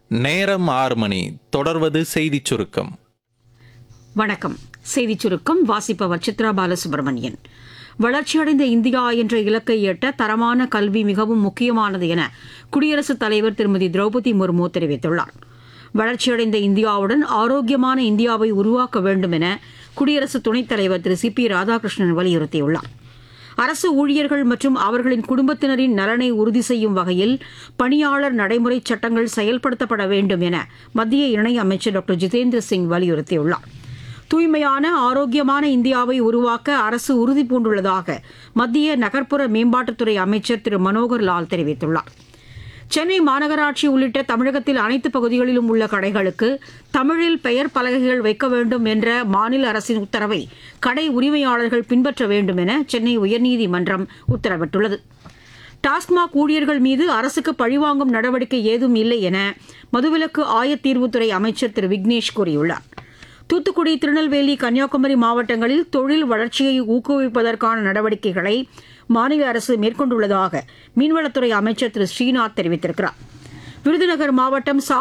நேரம் ஆறு மணி தொடர்வது செய்திச் சுருக்கம் வணக்கம் செய்திச் சுருக்கம் வாசிப்பவர் சித்ரா பாலசுப்ரமணியன் வளர்ச்சியடைந்த இந்தியா என்ற இலக்கை எட்ட தரமான கல்வி மிகவும் முக்கியமானது என குடியரசுத் தலைவர் திருமதி திரௌபதி முர்மு தெரிவித்துள்ளார் வளர்ச்சியடைந்த இந்தியாவுடன் ஆரோக்கியமான இந்தியாவை உருவாக்க வேண்டும் என குடியரசு துணைத் தலைவர் திரு சி பி ராதாகிருஷ்ணன் வலியுறுத்தியுள்ளார் அரசு ஊழியர்கள் மற்றும் அவர்களின் குடும்பத்தினரின் நலனை உறுதி செய்யும் வகையில் பணியாளர் நடைமுறை சட்டங்கள் செயல்படுத்தப்பட வேண்டும் என மத்திய இணையமைச்சர் டாக்டர் ஜிதேந்திர சிங் வலியுறுத்தியுள்ளார் தூய்மையான ஆரோக்கியமான இந்தியாவை உருவாக்க அரசு உறுதி பூண்டுள்ளதாக மத்திய நகர்ப்புற மேம்பாட்டுத்துறை அமைச்சர் திரு மனோகர் லால் தெரிவித்துள்ளார் சென்னை மாநகராட்சி உள்ளிட்ட தமிழகத்தில் அனைத்து பகுதிகளிலும் உள்ள கடைகளுக்கு தமிழில் பெயர் பலகைகள் வைக்க வேண்டும் என்ற மாநில அரசின் உத்தரவை கடை உரிமையாளர்கள் பின்பற்ற வேண்டும் என சென்னை உயர்நீதிமன்றம் உத்தரவிட்டுள்ளது டாஸ்மாக் ஊழியர்கள் மீது அரசுக்கு பழிவாங்கும் நடவடிக்கை ஏதும் இல்லை என மதுவிலக்கு ஆயத்தீர்வுத்துறை அமைச்சர் திரு விக்னேஷ் கூறியுள்ளார் தூத்துக்குடி திருநெல்வேலி கன்னியாகுமரி மாவட்டங்களில் தொழில் வளர்ச்சியை ஊக்குவிப்பதற்கான நடவடிக்கைகளை மாநில அரசு மேற்கொண்டுள்ளதாக மீன்வளத்துறை அமைச்சர் திரு ஸ்ரீநாத் தெரிவித்திருக்கிறார் விருதுநகர் மாவட்டம் சா